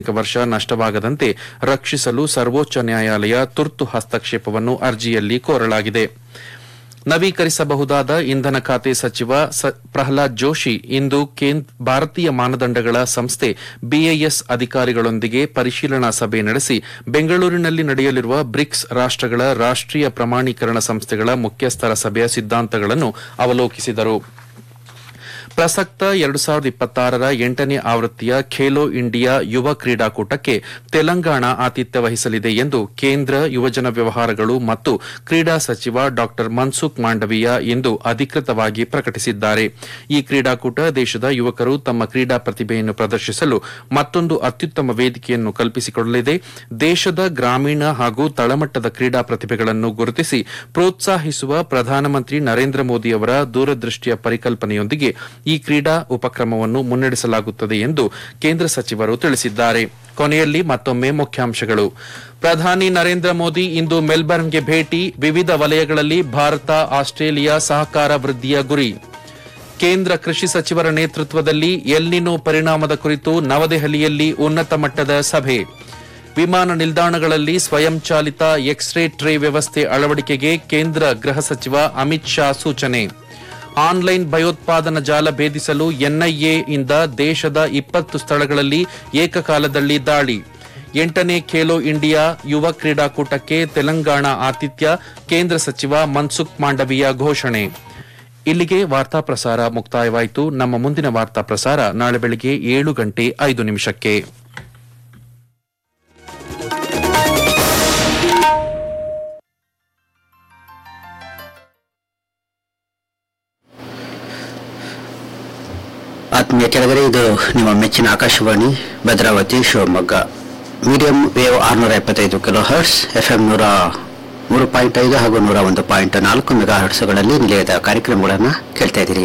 ಶೈಕ್ಷಣಿಕ ವರ್ಷ ನಷ್ಟವಾಗದಂತೆ ರಕ್ಷಿಸಲು ಸರ್ವೋಚ್ಚ ನ್ಯಾಯಾಲಯ ತುರ್ತು ಹಸ್ತಕ್ಷೇಪವನ್ನು ಅರ್ಜಿಯಲ್ಲಿ ಕೋರಲಾಗಿದೆ ನವೀಕರಿಸಬಹುದಾದ ಇಂಧನ ಖಾತೆ ಸಚಿವ ಸ- ಪ್ರಹ್ಲಾದ್ ಜೋಶಿ ಇಂದು ಕೇಂದ್- ಭಾರತೀಯ ಮಾನದಂಡಗಳ ಸಂಸ್ಥೆ ಬಿಐಎಸ್ ಅಧಿಕಾರಿಗಳೊಂದಿಗೆ ಪರಿಶೀಲನಾ ಸಭೆ ನಡೆಸಿ ಬೆಂಗಳೂರಿನಲ್ಲಿ ನಡೆಯಲಿರುವ ಬ್ರಿಕ್ಸ್ ರಾಷ್ಟ್ರಗಳ ರಾಷ್ಟ್ರೀಯ ಪ್ರಮಾಣೀಕರಣ ಸಂಸ್ಥೆಗಳ ಮುಖ್ಯಸ್ಥರ ಸಭೆಯ ಸಿದ್ಧಾಂತಗಳನ್ನು ಅವಲೋಕಿಸಿದರು ಪ್ರಸಕ್ತ ಎರಡು ಸಾವಿರದ ಇಪ್ಪತ್ತಾರರ ಎಂಟನೇ ಆವೃತ್ತಿಯ ಖೇಲೋ ಇಂಡಿಯಾ ಯುವ ಕ್ರೀಡಾಕೂಟಕ್ಕೆ ತೆಲಂಗಾಣ ಆತಿಥ್ಯ ವಹಿಸಲಿದೆ ಎಂದು ಕೇಂದ್ರ ಯುವಜನ ವ್ಯವಹಾರಗಳು ಮತ್ತು ಕ್ರೀಡಾ ಸಚಿವ ಡಾ ಮನ್ಸುಖ್ ಮಾಂಡವೀಯ ಇಂದು ಅಧಿಕೃತವಾಗಿ ಪ್ರಕಟಿಸಿದ್ದಾರೆ ಈ ಕ್ರೀಡಾಕೂಟ ದೇಶದ ಯುವಕರು ತಮ್ಮ ಕ್ರೀಡಾ ಪ್ರತಿಭೆಯನ್ನು ಪ್ರದರ್ಶಿಸಲು ಮತ್ತೊಂದು ಅತ್ಯುತ್ತಮ ವೇದಿಕೆಯನ್ನು ಕಲ್ಪಿಸಿಕೊಡಲಿದೆ ದೇಶದ ಗ್ರಾಮೀಣ ಹಾಗೂ ತಳಮಟ್ಟದ ಕ್ರೀಡಾ ಪ್ರತಿಭೆಗಳನ್ನು ಗುರುತಿಸಿ ಪ್ರೋತ್ಸಾಹಿಸುವ ಪ್ರಧಾನಮಂತ್ರಿ ನರೇಂದ್ರ ಮೋದಿ ಅವರ ದೂರದೃಷ್ಟಿಯ ಪರಿಕಲ್ಪನೆಯೊಂದಿಗೆ ಈ ಕ್ರೀಡಾ ಉಪಕ್ರಮವನ್ನು ಮುನ್ನಡೆಸಲಾಗುತ್ತದೆ ಎಂದು ಕೇಂದ್ರ ಸಚಿವರು ತಿಳಿಸಿದ್ದಾರೆ ಕೊನೆಯಲ್ಲಿ ಮತ್ತೊಮ್ಮೆ ಮುಖ್ಯಾಂಶಗಳು ಪ್ರಧಾನಿ ನರೇಂದ್ರ ಮೋದಿ ಇಂದು ಮೆಲ್ಬರ್ನ್ಗೆ ಭೇಟಿ ವಿವಿಧ ವಲಯಗಳಲ್ಲಿ ಭಾರತ ಆಸ್ಟ್ರೇಲಿಯಾ ಸಹಕಾರ ವೃದ್ಧಿಯ ಗುರಿ ಕೇಂದ್ರ ಕೃಷಿ ಸಚಿವರ ನೇತೃತ್ವದಲ್ಲಿ ಎಲ್ನಿನೋ ಪರಿಣಾಮದ ಕುರಿತು ನವದೆಹಲಿಯಲ್ಲಿ ಉನ್ನತ ಮಟ್ಟದ ಸಭೆ ವಿಮಾನ ನಿಲ್ದಾಣಗಳಲ್ಲಿ ಸ್ವಯಂಚಾಲಿತ ಎಕ್ಸ್ರೇ ಟ್ರೇ ವ್ಯವಸ್ಥೆ ಅಳವಡಿಕೆಗೆ ಕೇಂದ್ರ ಗೃಹ ಸಚಿವ ಅಮಿತ್ ಶಾ ಸೂಚನೆ ಆನ್ಲೈನ್ ಭಯೋತ್ಪಾದನಾ ಜಾಲ ಭೇದಿಸಲು ಎನ್ಐಎ ಇಂದ ದೇಶದ ಇಪ್ಪತ್ತು ಸ್ಥಳಗಳಲ್ಲಿ ಏಕಕಾಲದಲ್ಲಿ ದಾಳಿ ಎಂಟನೇ ಖೇಲೋ ಇಂಡಿಯಾ ಯುವ ಕ್ರೀಡಾಕೂಟಕ್ಕೆ ತೆಲಂಗಾಣ ಆತಿಥ್ಯ ಕೇಂದ್ರ ಸಚಿವ ಮನ್ಸುಖ್ ಮಾಂಡವೀಯ ಘೋಷಣೆ ಇಲ್ಲಿಗೆ ವಾರ್ತಾ ಪ್ರಸಾರ ಮುಕ್ತಾಯವಾಯಿತು ನಮ್ಮ ಮುಂದಿನ ವಾರ್ತಾ ಪ್ರಸಾರ ನಾಳೆ ಬೆಳಗ್ಗೆ ಏಳು ಗಂಟೆ ಐದು ನಿಮಿಷಕ್ಕೆ ಆತ್ಮೀಯ ಕೆಳಗರೆ ಇದು ನಿಮ್ಮ ಮೆಚ್ಚಿನ ಆಕಾಶವಾಣಿ ಭದ್ರಾವತಿ ಶಿವಮೊಗ್ಗ ಮೀಡಿಯಂ ವೇವ್ ಆರ್ನೂರ ಎಪ್ಪತ್ತೈದು ಕಿಲೋ ಹರ್ಟ್ಸ್ ಎಫ್ಎಂ ನೂರ ಮೂರು ಪಾಯಿಂಟ್ ಐದು ಹಾಗೂ ನೂರ ಒಂದು ಪಾಯಿಂಟ್ ನಾಲ್ಕು ಮೆಗಾ ಹರ್ಟ್ಸ್ಗಳಲ್ಲಿ ನಿಲಯದ ಕಾರ್ಯಕ್ರಮಗಳನ್ನು ಕೇಳ್ತಾ ಇದ್ದೀರಿ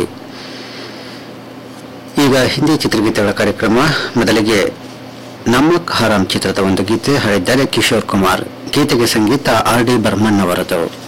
ಈಗ ಹಿಂದಿ ಚಿತ್ರಗೀತೆಗಳ ಕಾರ್ಯಕ್ರಮ ಮೊದಲಿಗೆ ನಮ್ಮಕ್ ಹರಾಮ್ ಚಿತ್ರದ ಒಂದು ಗೀತೆ ಹಾಡಿದ್ದಾರೆ ಕಿಶೋರ್ ಕುಮಾರ್ ಗೀತೆಗೆ ಸಂಗೀತ ಆರ್ ಡಿ ಬರ್ಮನ್ ಅವರದು